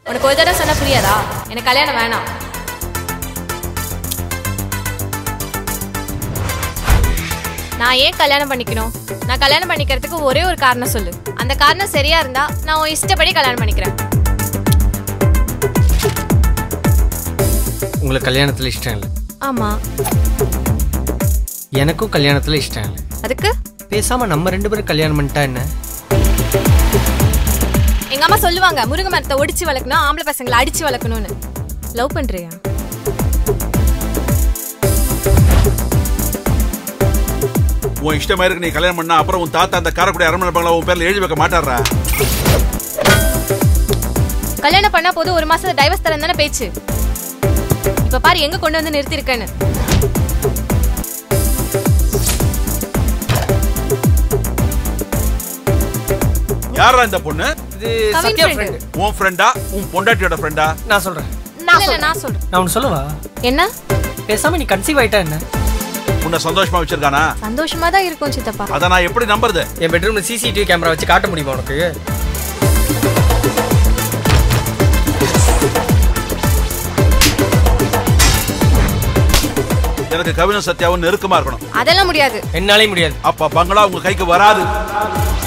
உனக்கு ஒரு தடவை சொன்னா புரியாதா எனக்கு கல்யாணம் வேணாம் நான் ஏன் கல்யாணம் பண்ணிக்கணும் நான் கல்யாணம் பண்ணிக்கிறதுக்கு ஒரே ஒரு காரணம் சொல்லு அந்த காரணம் சரியா இருந்தா நான் உன் இஷ்டப்படி கல்யாணம் பண்ணிக்கிறேன் உங்களுக்கு கல்யாணத்தில் இஷ்டம் இல்லை ஆமா எனக்கும் கல்யாணத்தில் இஷ்டம் இல்லை அதுக்கு பேசாம நம்ம ரெண்டு பேரும் கல்யாணம் பண்ணிட்டா என்ன எங்க அம்மா சொல்லுவாங்க முருங்கை மரத்தை ஒடிச்சு வளர்க்கணும் ஆம்பளை பசங்களை அடிச்சு வளர்க்கணும்னு லவ் பண்றியா உன் இஷ்டமா இருக்கு நீ கல்யாணம் பண்ணா அப்புறம் உன் தாத்தா அந்த காரக்குடி அரண்மனை பங்களா உன் பேர்ல எழுதி வைக்க மாட்டாரா கல்யாணம் பண்ணா போதும் ஒரு மாசம் டைவர்ஸ் தரேன் தானே பேச்சு இப்ப பாரு எங்க கொண்டு வந்து நிறுத்திருக்கேன்னு யாரா இந்த பொண்ணு இது கவின் சத்யா friend. ஃப்ரெண்டு உன் ஃப்ரெண்டா உன் பொண்டாட்டியோட ஃப்ரெண்டா நான் சொல்றேன் இல்ல, இல்ல, நான் சொல்றேன் நான் ஒன்று சொல்லவா என்ன பேசாம நீ கன்சீவ் ஆயிட்டா என்ன உன்னை சந்தோஷமா வச்சிருக்கானா சந்தோஷமா தான் இருக்கும் சித்தப்பா அதை நான் எப்படி நம்புறது என் பெட்ரூம்ல சிசிடிவி கேமரா வச்சு காட்ட முடியுமா உனக்கு எனக்கு கவினும் சத்யாவும் நெருக்கமா இருக்கணும் அதெல்லாம் முடியாது என்னாலே முடியாது அப்ப பங்களா உங்க கைக்கு வராது